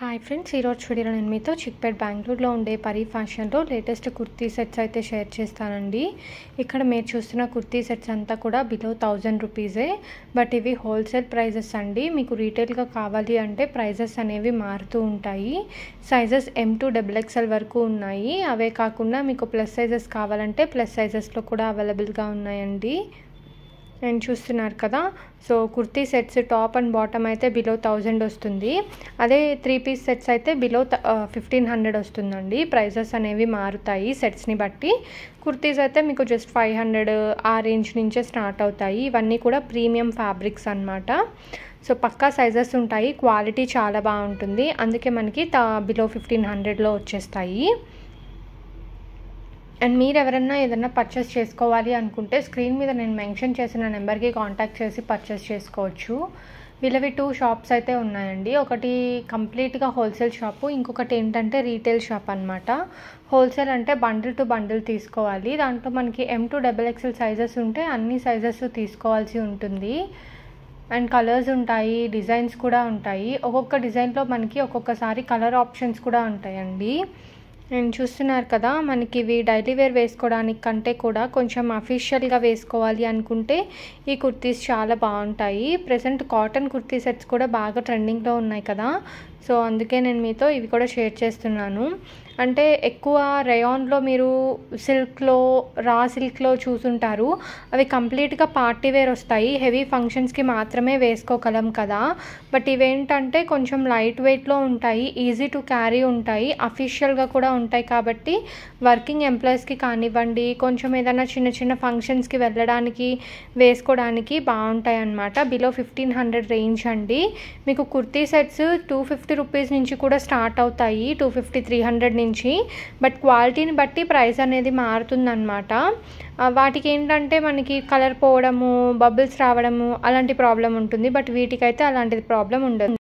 hi friends ఈరోజు వీడియోలో నేను మీతో చిక్పేట్ బెంగళూరులో ఉండే పరీ ఫ్యాషన్లో లేటెస్ట్ కుర్తీ సెట్స్ అయితే షేర్ చేస్తానండి ఇక్కడ మీరు చూస్తున్న కుర్తీ సెట్స్ అంతా కూడా బిలో థౌజండ్ రూపీసే బట్ ఇవి హోల్సేల్ ప్రైజెస్ అండి మీకు రీటైల్గా కావాలి అంటే ప్రైజెస్ అనేవి మారుతూ ఉంటాయి sizes M to double XL వరకు ఉన్నాయి అవే కాకుండా మీకు ప్లస్ సైజెస్ కావాలంటే ప్లస్ సైజెస్లో కూడా అవైలబుల్గా ఉన్నాయండి నేను చూస్తున్నారు కదా so kurti sets top and bottom అయితే బిలో థౌజండ్ వస్తుంది అదే త్రీ పీస్ సెట్స్ అయితే బిలో ఫిఫ్టీన్ హండ్రెడ్ వస్తుందండి ప్రైజెస్ అనేవి మారుతాయి సెట్స్ని బట్టి కుర్తీస్ అయితే మీకు జస్ట్ ఫైవ్ హండ్రెడ్ ఆ రేంజ్ నుంచే స్టార్ట్ అవుతాయి ఇవన్నీ కూడా ప్రీమియం ఫ్యాబ్రిక్స్ అనమాట సో పక్కా సైజెస్ ఉంటాయి క్వాలిటీ చాలా బాగుంటుంది అందుకే మనకి బిలో ఫిఫ్టీన్ హండ్రెడ్లో వచ్చేస్తాయి అండ్ మీరు ఎవరన్నా ఏదన్నా పర్చేస్ చేసుకోవాలి అనుకుంటే స్క్రీన్ మీద నేను మెన్షన్ చేసిన నెంబర్కి కాంటాక్ట్ చేసి పర్చేస్ చేసుకోవచ్చు వీళ్ళవి టూ షాప్స్ అయితే ఉన్నాయండి ఒకటి కంప్లీట్గా హోల్సేల్ షాపు ఇంకొకటి ఏంటంటే రీటైల్ షాప్ అనమాట హోల్సేల్ అంటే బండిల్ టు బండిల్ తీసుకోవాలి దాంట్లో మనకి M to double XL sizes ఉంటే అన్ని సైజెస్ తీసుకోవాల్సి ఉంటుంది అండ్ కలర్స్ ఉంటాయి డిజైన్స్ కూడా ఉంటాయి ఒక్కొక్క డిజైన్లో మనకి ఒక్కొక్కసారి కలర్ ఆప్షన్స్ కూడా ఉంటాయండి నేను చూస్తున్నారు కదా మనకి ఇవి డైలీ వేర్ వేసుకోవడానికి కంటే కూడా కొంచెం అఫీషియల్గా వేసుకోవాలి అనుకుంటే ఈ కుర్తీస్ చాలా బాగుంటాయి ప్రజెంట్ కాటన్ కుర్తీ సెట్స్ కూడా బాగా ట్రెండింగ్లో ఉన్నాయి కదా సో అందుకే నేను మీతో ఇవి కూడా షేర్ చేస్తున్నాను అంటే ఎక్కువ రయాన్లో మీరు సిల్క్లో రా సిల్క్లో చూసుంటారు అవి కంప్లీట్గా పార్టీ వేర్ వస్తాయి హెవీ ఫంక్షన్స్కి మాత్రమే వేసుకోగలం కదా బట్ ఇవేంటంటే కొంచెం లైట్ వెయిట్లో ఉంటాయి ఈజీ టు క్యారీ ఉంటాయి అఫీషియల్గా కూడా ఉంటాయి కాబట్టి వర్కింగ్ ఎంప్లాయీస్కి కానివ్వండి కొంచెం ఏదైనా చిన్న చిన్న ఫంక్షన్స్కి వెళ్ళడానికి వేసుకోవడానికి బాగుంటాయి అన్నమాట బిలో ఫిఫ్టీన్ హండ్రెడ్ రేంజ్ అండి మీకు kurti sets two fifty rupees నుంచి కూడా స్టార్ట్ అవుతాయి టూ ఫిఫ్టీ త్రీ హండ్రెడ్ నుంచి బట్ క్వాలిటీని బట్టి ప్రైస్ అనేది మారుతుందన్నమాట వాటికి ఏంటంటే మనకి కలర్ పోవడము బబుల్స్ రావడము అలాంటి ప్రాబ్లం ఉంటుంది బట్ వీటికైతే అలాంటి ప్రాబ్లం ఉండదు